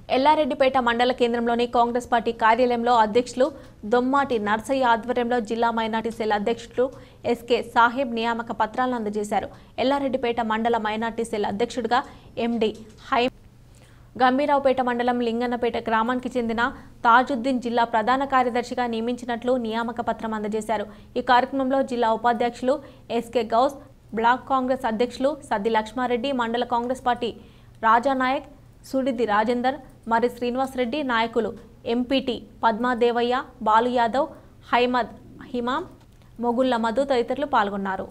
ఎల్లారెడ్డిపేట మండల కేంద్రంలోని కాంగ్రెస్ పార్టీ కార్యాలయంలో అధ్యక్షులు దొమ్మాటి నర్సయ్య ఆధ్వర్యంలో జిల్లా మైనార్టీ సెల్ అధ్యక్షులు ఎస్కే సాహెబ్ నియామక పత్రాలను అందజేశారు ఎల్లారెడ్డిపేట మండల మైనార్టీ సెల్ అధ్యక్షుడిగా ఎండి హై గంభీరావుపేట మండలం లింగన్నపేట గ్రామానికి చెందిన తాజుద్దీన్ జిల్లా ప్రధాన కార్యదర్శిగా నియమించినట్లు నియామక పత్రం అందజేశారు ఈ కార్యక్రమంలో జిల్లా ఉపాధ్యక్షులు ఎస్కే గౌస్ బ్లాక్ కాంగ్రెస్ అధ్యక్షులు సద్ది లక్ష్మారెడ్డి మండల కాంగ్రెస్ పార్టీ రాజానాయక్ సుడిది రాజేందర్ మరి శ్రీనివాసరెడ్డి నాయకులు ఎంపీటీ పద్మాదేవయ్య బాలు యాదవ్ హైమద్ హిమాం మొగుళ్ల మధు తదితరులు పాల్గొన్నారు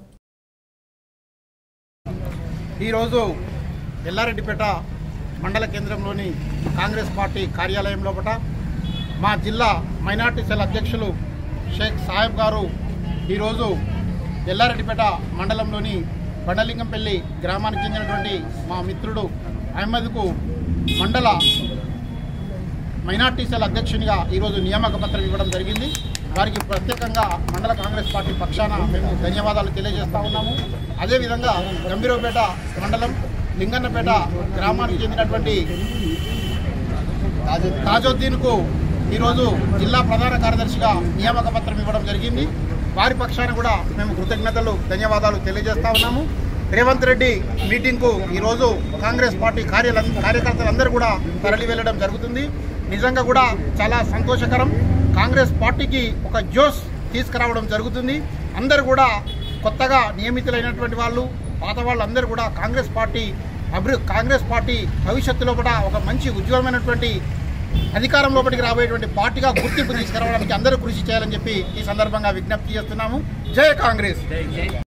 ఈరోజు ఎల్లారెడ్డిపేట మండల కేంద్రంలోని కాంగ్రెస్ పార్టీ కార్యాలయం లోపల మా జిల్లా మైనార్టీ సెల్ అధ్యక్షులు షేక్ సాహెబ్ గారు ఈరోజు ఎల్లారెడ్డిపేట మండలంలోని బండలింగంపల్లి గ్రామానికి చెందినటువంటి మా మిత్రుడు అహ్మద్కు మండల మైనార్టీ సెల్ అధ్యక్షునిగా ఈరోజు నియామక పత్రం ఇవ్వడం జరిగింది వారికి ప్రత్యేకంగా మండల కాంగ్రెస్ పార్టీ పక్షాన మేము ధన్యవాదాలు తెలియజేస్తా ఉన్నాము అదేవిధంగా గంభీరపేట మండలం లింగన్నపేట గ్రామానికి చెందినటువంటి తాజుద్దీన్కు ఈరోజు జిల్లా ప్రధాన కార్యదర్శిగా నియామక పత్రం ఇవ్వడం జరిగింది వారి పక్షాన కూడా మేము కృతజ్ఞతలు ధన్యవాదాలు తెలియజేస్తా ఉన్నాము రేవంత్ రెడ్డి మీటింగ్కు ఈరోజు కాంగ్రెస్ పార్టీ కార్యాల కార్యకర్తలందరూ కూడా తరలి వెళ్ళడం జరుగుతుంది నిజంగా కూడా చాలా సంతోషకరం కాంగ్రెస్ పార్టీకి ఒక జోష్ తీసుకురావడం జరుగుతుంది అందరూ కూడా కొత్తగా నియమితులైనటువంటి వాళ్ళు పాత వాళ్ళందరూ కూడా కాంగ్రెస్ పార్టీ అభివృ కాంగ్రెస్ పార్టీ భవిష్యత్తులో కూడా ఒక మంచి ఉజ్వలమైనటువంటి అధికారం లోపలికి రాబోయేటువంటి పార్టీగా గుర్తింపు తీసుకురావడానికి అందరూ కృషి చేయాలని చెప్పి ఈ సందర్భంగా విజ్ఞప్తి చేస్తున్నాము జై కాంగ్రెస్